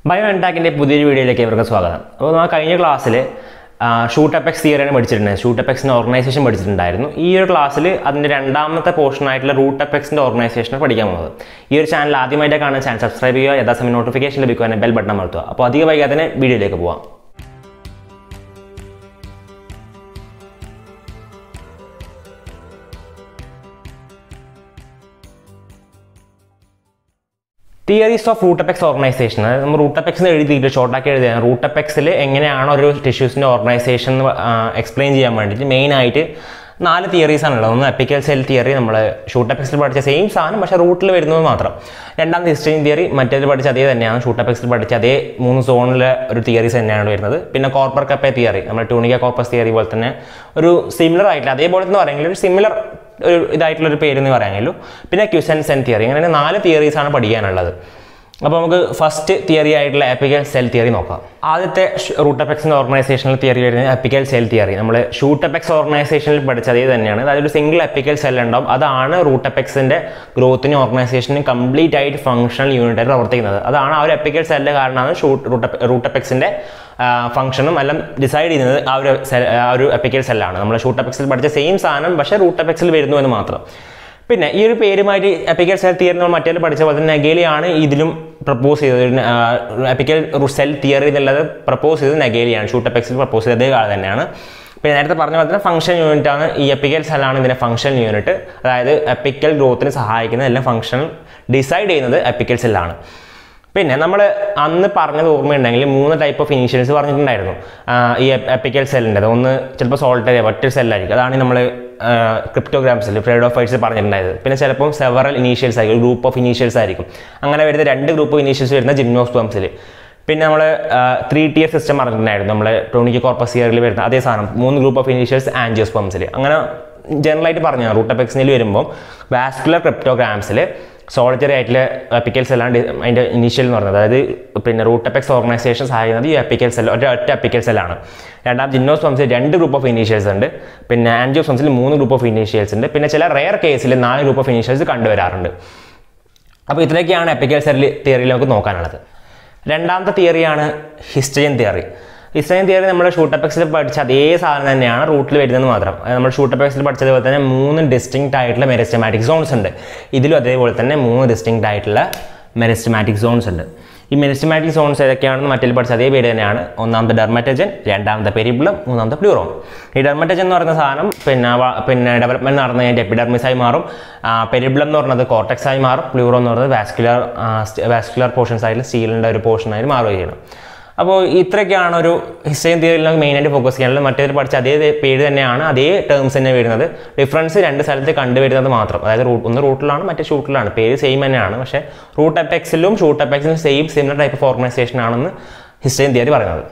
bio അൺടാക്കിൻ്റെ പുതിയൊരു വീഡിയോയിലേക്ക് ഇവർക്ക് സ്വാഗതം അപ്പോൾ നമ്മൾ കഴിഞ്ഞ ക്ലാസ്സിൽ ഷൂട്ട് അപ്പെക്സ് തിയറിയാണ് പഠിച്ചിട്ടുണ്ടായത് ഷൂട്ട് അപ്പെക്സിൻ്റെ ഓർഗനൈസേഷൻ പഠിച്ചിട്ടുണ്ടായിരുന്നു ഈ ഒരു ക്ലാസ്സിൽ അതിൻ്റെ രണ്ടാമത്തെ പോർഷൻ ആയിട്ടുള്ള റൂട്ട് അപ്പെക്സിൻ്റെ ഓർഗനൈസേഷൻ പഠിക്കാൻ പോകുന്നത് ഈ ഒരു ചാനൽ ആദ്യമായിട്ട് കാണുന്ന ചാനൽ സബ്സ്ക്രൈബ് ചെയ്യുക യഥാസമയം നോട്ടിഫിക്കേഷൻ ലഭിക്കുവാൻ ബെൽ ബട്ടൺ അമർത്തുക അപ്പോൾ അധികം വൈകാതെ തന്നെ വീഡിയോയിലേക്ക് പോവാം തിയറീസ് ഓഫ് റൂട്ടപ്പെക്സ് ഓർഗനൈസേഷൻ അതായത് നമ്മൾ റൂട്ടപ്പെക്സ് എഴുതിയിട്ട് ഷോർട്ടാക്കി എഴുതിയാണ് റൂട്ടപ്പെക്സിൽ എങ്ങനെയാണ് ഒരു ടിഷ്യൂസിൻ്റെ ഓർഗനൈസേഷൻ എക്സ്പ്ലെയിൻ ചെയ്യാൻ വേണ്ടിയിട്ട് മെയിനായിട്ട് നാല് തിയറീസ് ആണുള്ളത് ഒന്ന് എപ്പിക്കൽ സെൽ തിയറി നമ്മൾ ഷൂട്ടപ്പെക്സിൽ പഠിച്ച സെയിം സാധനം പക്ഷേ റൂട്ടിൽ വരുന്നത് മാത്രം രണ്ടാമത്തെ ഹിസ്റ്ററിൻ തിയറി മറ്റേത് പഠിച്ച അതേ തന്നെയാണ് ഷൂട്ടപ്പെക്സിൽ പഠിച്ച അതേ മൂന്ന് സോണിലെ ഒരു തിയറീസ് തന്നെയാണ് വരുന്നത് പിന്നെ കോർപ്പർ കപ്പേ തിയറി നമ്മൾ ട്യൂണിക്ക കോർപ്പസ് തിയറി പോലെ തന്നെ ഒരു സിമിലർ ആയിട്ടില്ല അതേപോലെ എന്ന് പറയുമെങ്കിൽ ഒരു സിമിലർ ഒരു ഇതായിട്ടുള്ള ഒരു പേര് എന്ന് പറയാമല്ലോ പിന്നെ ക്യുസൻ സെൻ തിയറി അങ്ങനെ നാല് തിയറീസ് ആണ് പഠിക്കാനുള്ളത് അപ്പോൾ നമുക്ക് ഫസ്റ്റ് തിയറി ആയിട്ടുള്ള എപ്പിക്കൽ സെൽ തിയറി നോക്കാം ആദ്യത്തെ റൂട്ടപ്പെക്സിൻ്റെ ഓർഗനൈസേഷനിൽ തിയറി വരുന്നത് എപ്പിക്കൽ സെൽ തിയറി നമ്മൾ ഷൂട്ടപ്പെക്സ് ഓർഗനൈസേഷനിൽ പഠിച്ചത് ഇത് തന്നെയാണ് അതായത് ഒരു സിംഗിൾ എപ്പിക്കൽ സെൽ ഉണ്ടാവും അതാണ് റൂട്ടപ്പെക്സിൻ്റെ ഗ്രോത്തിനും ഓർഗനൈസേഷനും കംപ്ലീറ്റ് ആയിട്ട് ഫങ്ഷണൽ യൂണിറ്റ് ആയിട്ട് പ്രവർത്തിക്കുന്നത് അതാണ് ആ ഒരു എപ്പിക്കൽ സെല്ലിൻ്റെ കാരണമാണ് ഷൂട്ട് റൂട്ട റൂട്ടപ്പെക്സിൻ്റെ ഫംഗ്ഷനും എല്ലാം ഡിസൈഡ് ചെയ്യുന്നത് ആ ഒരു സെൽ ആ ഒരു എപ്പിക്കൽ സെല്ലാണ് നമ്മൾ ഷൂട്ടപ്പെക്സിൽ പഠിച്ച സെയിം സാധനം പക്ഷേ റൂട്ടപ്പെക്സിൽ വരുന്നു എന്ന് മാത്രം പിന്നെ ഈ ഒരു പേരുമായിട്ട് എപ്പിക്കൽ സെൽ തിയറി നമ്മൾ മറ്റേ പഠിച്ച പോലെ തന്നെ നെഗേലിയാണ് ഇതിലും പ്രപ്പോസ് ചെയ്തത് എപ്പിക്കൽ സെൽ തിയറി എന്നുള്ളത് പ്രപ്പോസ് ചെയ്തത് നെഗേലിയാണ് ഷൂട്ടപ്പെക്സിൽ പ്രപ്പോസ് ചെയ്തത് ആൾ തന്നെയാണ് പിന്നെ നേരത്തെ പറഞ്ഞ പോലെ തന്നെ ഫംഗ്ഷൻ യൂണിറ്റ് ആണ് ഈ എപ്പിക്കൽ സെല്ലാണ് ഇതിൻ്റെ ഫംഗ്ഷൻ യൂണിറ്റ് അതായത് എപ്പിക്കൽ ഗ്രോത്തിന് സഹായിക്കുന്ന എല്ലാം ഫംഗ്ഷൻ ഡിസൈഡ് ചെയ്യുന്നത് എപ്പിക്കൽ സെല്ലാണ് പിന്നെ നമ്മൾ അന്ന് പറഞ്ഞത് ഓർമ്മയുണ്ടെങ്കിൽ മൂന്ന് ടൈപ്പ് ഓഫ് ഇനീഷ്യൽസ് പറഞ്ഞിട്ടുണ്ടായിരുന്നു ഈ എപ്പിക്കൽ സെല്ലിൻ്റെ ഒന്ന് ചിലപ്പോൾ സോൾട്ടറി ഒറ്റ സെല്ലായിരിക്കും അതാണ് നമ്മൾ ക്രിപ്റ്റോഗ്രാംസിൽ ഫ്രൈഡ് ഓഫ് ഫൈറ്റ്സ് പറഞ്ഞിട്ടുണ്ടായത് പിന്നെ ചിലപ്പം സെവറൽ ഇനീഷ്യൽസ് ആയിരിക്കും ഗ്രൂപ്പ് ഓഫ് ഇനീഷ്യൽസ് ആയിരിക്കും അങ്ങനെ വരുന്ന രണ്ട് ഗ്രൂപ്പ് ഓഫ് ഇനീഷ്യൽസ് വരുന്ന ജിംനോസ്പംസിൽ പിന്നെ നമ്മൾ ത്രീ ടിയർ സിസ്റ്റം പറഞ്ഞിട്ടുണ്ടായിരുന്നു നമ്മൾ ടോണിക്ക് കോർപ്പസ് ഇയറിൽ വരുന്ന അതേ സാധനം മൂന്ന് ഗ്രൂപ്പ് ഓഫ് ഇനീഷ്യൽസ് ആൻജിയോസ്പംസിൽ അങ്ങനെ ജനറലായിട്ട് പറഞ്ഞു റൂട്ടപ്പെക്സിനിൽ വരുമ്പോൾ വാസ്കുലർ ക്രിപ്റ്റോഗ്രാംസിൽ സോളിറ്ററി ആയിട്ടുള്ള എപ്പിക്കൽ സെല്ലാണ് അതിൻ്റെ ഇനീഷ്യൽ എന്ന് പറയുന്നത് അതായത് പിന്നെ റൂട്ടപ്പെക്സ് ഓർഗനൈസേഷൻ സഹായിക്കുന്നത് ഈ എപ്പിക്കൽ സെൽ ഒറ്റ ഒറ്റ എപ്പിക്കൽ സെല്ലാണ് രണ്ടാം ജിന്നോസ്പംസിൽ രണ്ട് ഗ്രൂപ്പ് ഓഫ് ഇനീഷ്യൽസ് ഉണ്ട് പിന്നെ ആൻജിയോസ്പംസിൽ മൂന്ന് ഗ്രൂപ്പ് ഓഫ് ഇനീഷ്യൽസ് ഉണ്ട് പിന്നെ ചില റെയർ കേസിൽ നാല് ഗ്രൂപ്പ് ഓഫ് ഇനീഷ്യൽസ് കണ്ടുവരാറുണ്ട് അപ്പോൾ ഇത്രയൊക്കെയാണ് എപ്പിക്കൽ സെൽ തിയറിയിൽ നമുക്ക് നോക്കാനുള്ളത് രണ്ടാമത്തെ തിയറിയാണ് ഹിസ്റ്ററിയൻ തിയറി ഹിസ്റ്ററിയൻ തിയറി നമ്മൾ ഷൂട്ടപ്പെക്സിൽ പഠിച്ച അതേ സാധനം തന്നെയാണ് റൂട്ടിൽ വരുന്നത് മാത്രം നമ്മൾ ഷൂട്ടപ്പെക്സിൽ പഠിച്ചതുപോലെ തന്നെ മൂന്ന് ഡിസ്റ്റിങ്ക്റ്റ് ആയിട്ടുള്ള മെരിസ്റ്റമാറ്റിക് സോൺസ് ഉണ്ട് ഇതിലും അതേപോലെ തന്നെ മൂന്ന് ഡിസ്റ്റിങ്ക്റ്റ് ആയിട്ടുള്ള മെരിസ്റ്റമാറ്റിക് സോൺസ് ഉണ്ട് ഈ മെരിസ്റ്റമാറ്റിക് സോൺസ് ഏതൊക്കെയാണെന്ന് മറ്റേ പഠിച്ച അതേ പേര് തന്നെയാണ് ഒന്നാമത്തെ ഡെർമറ്റജൻ രണ്ടാമത്തെ പെരിബിളം മൂന്നാമത്തെ പ്ലൂറോൺ ഈ ഡെർമറ്റജൻ എന്ന് പറയുന്ന സാധനം പിന്നെ പിന്നെ ഡെവലപ്മെൻറ്റ് നടന്നു കഴിഞ്ഞാൽ എപ്പിഡെർമിസായി മാറും പെരിബിളം എന്ന് പറയുന്നത് കോർട്ടക്സ് ആയി മാറും പ്ലൂറോ എന്ന് പറയുന്നത് വാസ്കുലർ വാസ്കുലർ പോർഷൻസ് ആയിട്ട് സ്റ്റീലിൻ്റെ ഒരു പോർഷനായി മാറുകയാണ് അപ്പോൾ ഇത്രയൊക്കെയാണ് ഒരു ഹിസ്റ്ററി തിയറിയിൽ നമുക്ക് മെയിനായിട്ട് ഫോക്കസ് ചെയ്യാനുള്ളത് മറ്റേതിൽ പഠിച്ച അതേ പേര് തന്നെയാണ് അതേ ടേംസ് തന്നെ വരുന്നത് ഡിഫറൻസ് രണ്ട് സ്ഥലത്ത് കണ്ടുവരുന്നത് മാത്രം അതായത് റൂട്ട് ഒന്ന് റൂട്ടിലാണ് മറ്റേ ഷൂട്ടിലാണ് പേര് സെയിം തന്നെയാണ് പക്ഷേ റൂട്ട് എപ്പെക്സിലും ഷൂട്ട് എപ്പെക്സിലും same similar type of organisation ആണെന്ന് ഹിസ്റ്ററി തിയറി പറയുന്നത്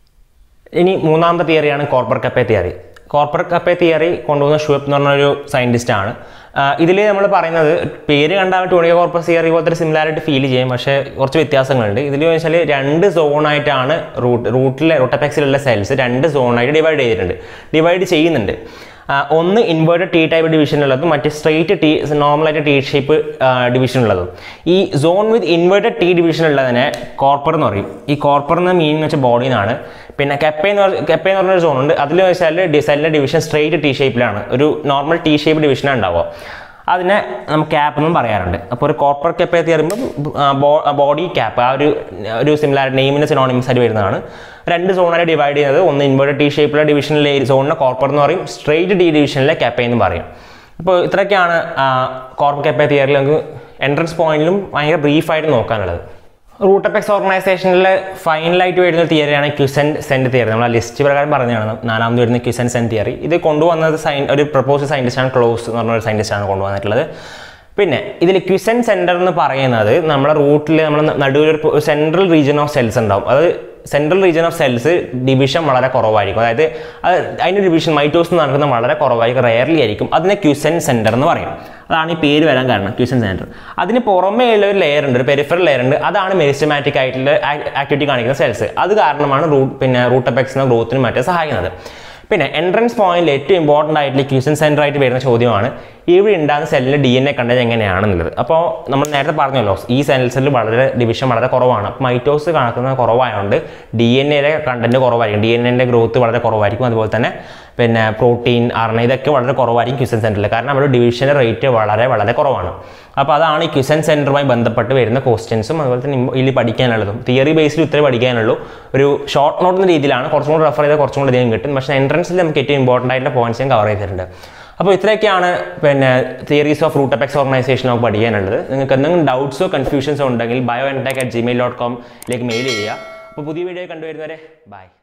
ഇനി മൂന്നാമത്തെ തിയറിയാണ് Korper Kappe theory Korper Kappe theory കൊണ്ടുവന്ന ഷുവപ്പ് എന്ന് പറഞ്ഞൊരു സയൻറ്റിസ്റ്റ് ആണ് ഇതിൽ നമ്മൾ പറയുന്നത് പേര് കണ്ടാൽ ടൂണിയ കോർപ്പസ് തിയറി പോലത്തെ ഒരു സിമിലാരിറ്റി ഫീൽ ചെയ്യും പക്ഷേ കുറച്ച് വ്യത്യാസങ്ങളുണ്ട് ഇതിൽ വെച്ചാൽ രണ്ട് സോണായിട്ടാണ് റൂട്ട് റൂട്ടിലെ റൂട്ടപ്പെക്സിലുള്ള സെൽസ് രണ്ട് സോണായിട്ട് ഡിവൈഡ് ചെയ്തിട്ടുണ്ട് ഡിവൈഡ് ചെയ്യുന്നുണ്ട് ഒന്ന് ഇൻവേർട്ടഡ് ടി ടൈപ്പ് ഡിവിഷൻ ഉള്ളതും മറ്റ് സ്ട്രെയിറ്റ് ടി നോർമലായിട്ട് ടി ഷേപ്പ് ഡിവിഷൻ ഉള്ളതും ഈ zone with inverted T division ഉള്ളതിനെ കോർപ്പർ എന്ന് പറയും ഈ കോർപ്പർ എന്ന മീനിങ് വെച്ചാൽ ബോഡി എന്നാണ് പിന്നെ കെപ്പ എന്ന് പറഞ്ഞ കെപ്പ എന്ന് പറഞ്ഞൊരു സോൺ ഉണ്ട് അതിൽ വെച്ചാൽ സെല്ലിൻ്റെ ഡിവിഷൻ സ്ട്രെയിറ്റ് ടി ഷേപ്പിലാണ് ഒരു നോർമൽ ടി ഷേപ്പ് ഡിവിഷനാണ് ഉണ്ടാവുക അതിനെ നമുക്ക് ക്യാപ്പ് എന്നും പറയാറുണ്ട് അപ്പോൾ ഒരു കോർപ്പർ ക്യാപ്പ് എന്ന് പറയുമ്പോൾ ബോഡി ക്യാപ്പ് ആ ഒരു ഒരു സിമിലാരിറ്റി നെയിമിൻ്റെ സിനോണിമസ് ആയിട്ട് വരുന്നതാണ് രണ്ട് സോണായി ഡിവൈഡ് ചെയ്യുന്നത് ഒന്ന് ഇൻവേർട്ടഡ് ടി ഷേപ്പിലെ ഡിവിഷനിലെ സോണിനെ കോർപ്പർ എന്ന് പറയും സ്ട്രെയിറ്റ് ഡി ഡിവിഷനിലെ ക്യാപ്പ എന്ന് പറയും അപ്പോൾ ഇത്രയൊക്കെയാണ് കോർപ്പർ ക്യാപ്പ തിയറിയിൽ നമുക്ക് എൻട്രൻസ് പോയിന്റിലും ഭയങ്കര ബ്രീഫായിട്ട് നോക്കാനുള്ളത് റൂട്ടപ്പെക്സ് ഓർഗനൈസേഷനിൽ ഫൈനലായിട്ട് വരുന്ന തിയറിയാണ് ക്യുസൻ സെൻറ്റ് തിയറി നമ്മൾ ആ ലിസ്റ്റ് പ്രകാരം പറഞ്ഞതാണ് നാലാമത് വരുന്ന ക്യുസൻ സെൻ തിയറി ഇത് കൊണ്ടുവന്നത് സൈൻ ഒരു പ്രപ്പോസ് സയൻറ്റിസ്റ്റാണ് ക്ലോസ് എന്ന് പറഞ്ഞ ഒരു സയൻറ്റിസ്റ്റാണ് കൊണ്ടുവന്നിട്ടുള്ളത് പിന്നെ ഇതിൽ ക്യുസൻ സെൻറ്റർ എന്ന് പറയുന്നത് നമ്മുടെ റൂട്ടിൽ നമ്മൾ നടുവിൽ ഒരു സെൻട്രൽ റീജിയൻ ഓഫ് സെൽസ് ഉണ്ടാവും അത് central region of cells division വളരെ കുറവായിരിക്കും അതായത് അത് അതിൻ്റെ ഡിവിഷൻ മൈറ്റോസ് നടക്കുന്നത് വളരെ കുറവായിരിക്കും റയർലി ആയിരിക്കും അതിനെ ക്യുസൻ സെൻറ്റർ എന്ന് പറയും അതാണ് ഈ പേര് വരാൻ കാരണം ക്യൂഷൻ സെൻറ്റർ അതിന് പുറമേ ഉള്ള ഒരു ലെയർ ഉണ്ട് ഒരു പെരിഫറൽ ലെയർ ഉണ്ട് അതാണ് മെരിസ്റ്റമാറ്റിക് ആയിട്ടുള്ള ആക്ടിവിറ്റി കാണിക്കുന്ന സെൽസ് അത് കാരണമാണ് റൂട്ട് പിന്നെ റൂട്ടപ്പെക്സിന് ഗ്രോത്തിനും മറ്റും സഹായിക്കുന്നത് പിന്നെ എൻട്രൻസ് പോയിന്റിൽ ഏറ്റവും ഇമ്പോർട്ടൻ്റ് ആയിട്ടുള്ള ക്യൂഷൻ സെൻറ്റർ ആയിട്ട് വരുന്ന ചോദ്യമാണ് ഇവിടെ ഉണ്ടാകുന്ന സെല്ലിൽ ഡി എൻ എ കണ്ടത് എങ്ങനെയാണെന്നുള്ളത് അപ്പോൾ നമ്മൾ നേരത്തെ പറഞ്ഞല്ലോ ഈ സെൽസിൽ വളരെ ഡിവിഷൻ വളരെ കുറവാണ് അപ്പോൾ മൈറ്റോസ് കണക്കുന്നത് കുറവായതുകൊണ്ട് ഡി എൻ എയുടെ കണ്ടന്റ് കുറവായിരിക്കും ഡി എൻ എൻ്റെ ഗ്രോത്ത് വളരെ കുറവായിരിക്കും അതുപോലെ തന്നെ പിന്നെ പ്രോട്ടീൻ ആർ എൻ എ ഇതൊക്കെ വളരെ കുറവായിരിക്കും ക്യൂസൻ സെൻറ്ററിൽ കാരണം അവിടെ ഡിവിഷൻ്റെ റേറ്റ് വളരെ വളരെ കുറവാണ് അപ്പോൾ അതാണ് ഈ ക്യൂസൻ സെൻറ്ററുമായി ബന്ധപ്പെട്ട് വരുന്ന ക്വസ്റ്റ്യൻസും അതുപോലെ തന്നെ ഇമ്പ- ഇതിൽ പഠിക്കാനുള്ളതും തിയറി ബേസിൽ ഇത്രേ പഠിക്കാനുള്ളൂ ഒരു ഷോർട്ട് നോട്ട് എന്ന രീതിയിലാണ് കുറച്ചും കൂടി റെഫർ ചെയ്താൽ കുറച്ചും കൂടി അധികം കിട്ടും പക്ഷേ എൻട്രൻസിൽ നമുക്ക് ഏറ്റവും ഇമ്പോർട്ടൻ്റ് ആയിട്ടുള്ള പോയിന്റ്സ് ഞാൻ കവർ ചെയ്തിട്ടുണ്ട് അപ്പോൾ ഇത്രയൊക്കെയാണ് പിന്നെ theories of root apex organisation നമുക്ക് പഠിക്കാനുള്ളത് നിങ്ങൾക്ക് എന്തെങ്കിലും ഡൗട്ട്സോ കൺഫ്യൂഷൻസോ ഉണ്ടെങ്കിൽ bio entech at Gmail dot കോമിലേക്ക് മെയിൽ ചെയ്യുക അപ്പോൾ പുതിയ വീഡിയോ കണ്ടുവരുന്നവരെ ബൈ